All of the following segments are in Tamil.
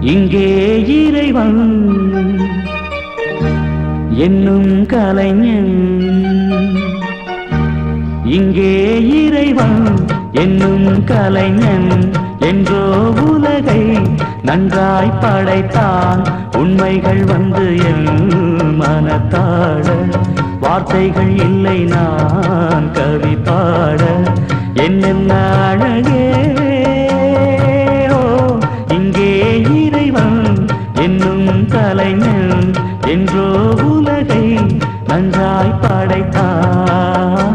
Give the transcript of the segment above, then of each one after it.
இங்கே இறைவன் என்னும் கலைஞன் இங்கே இறைவன் என்னும் கலைஞன் என்றோ உலகை நன்றாய் படைத்தான் உண்மைகள் வந்து என் மனத்தாட வார்த்தைகள் இல்லை நான் கவி பாட என்னென்ன அழகே ஓ, இங்கே இறைவன் என்னும் கலைஞன் என்றோ உலகை நன்றாய் படைத்தான்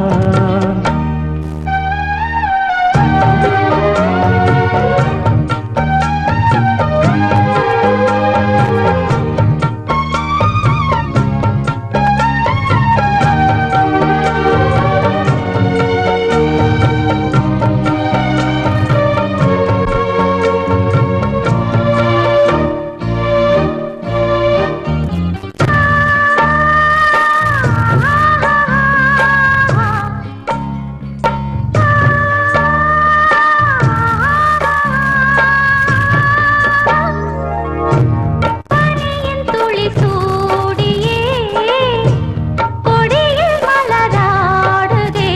பனியின் துளி சூடியே கொடியில் மலராடுதே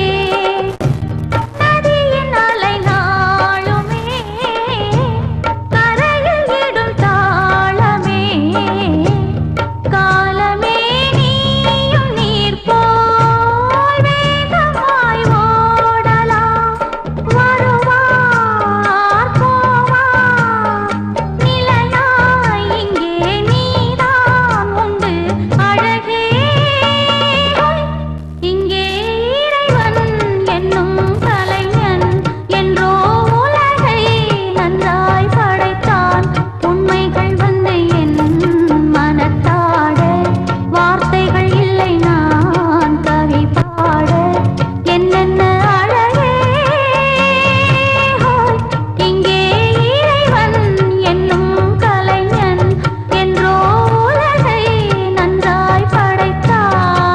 நதியின் அலை நாளுமே கரையில் இடும் தாளமே காலமே நீயும் நீர் போல் வேகமாய் ஓடலாம் வருவார் போவார் நிலையாய் இங்கே நீதான் உண்டு அழகே இங்கே இறைவன் என்னும் கலைஞன் என்றோ உலகை நன்றாய் படைத்தான் உண்மைகள் வந்து என் மனத்தாட வார்த்தைகள் இல்லை நான் கவி பாட என்னென்ன அழகே ஹோய், இங்கே இறைவன் என்னும் கலைஞன் என்றோ உலகை நன்றாய் படைத்தான்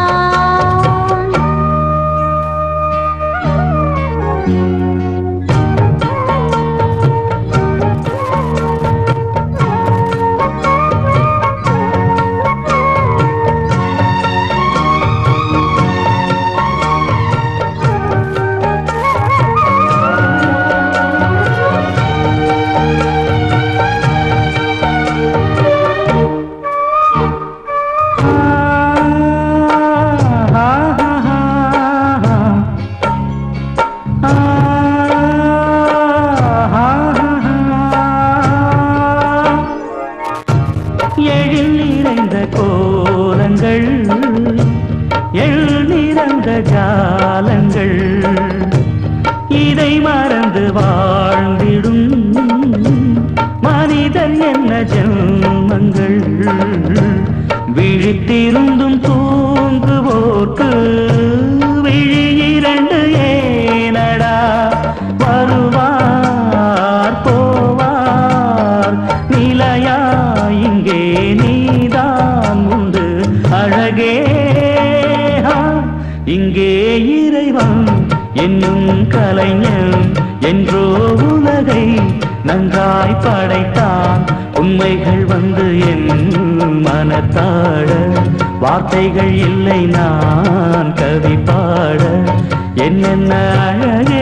எழில் நிறைந்த கோலங்கள் எள் நிறைந்த ஜாலங்கள் இதை மறந்து வாழ்ந்திடும் மனிதன் என்ன ஜென்மங்கள் விழித்திருந்தும் தூங்குவோர்க்கு விழி இரண்டு ஏனடா வருவார் போவார் நிலையா இங்கே நீதான் உண்டு அழகே ஆ, இங்கே இறைவன் என்னும் கலைஞன் என்றோ உலகை நன்றாய் படைத்தான் உண்மைகள் வந்து என் மனத்தாட வார்த்தைகள் இல்லை நான் கவி பாட என்னென்ன அழகே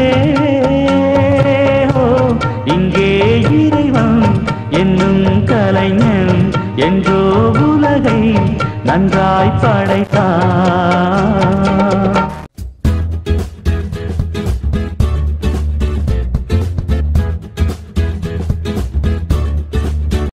ஓ, இங்கே இறைவன் என்னும் கலைஞன் என்றோ உலகை நன்றாய் படைத்தான்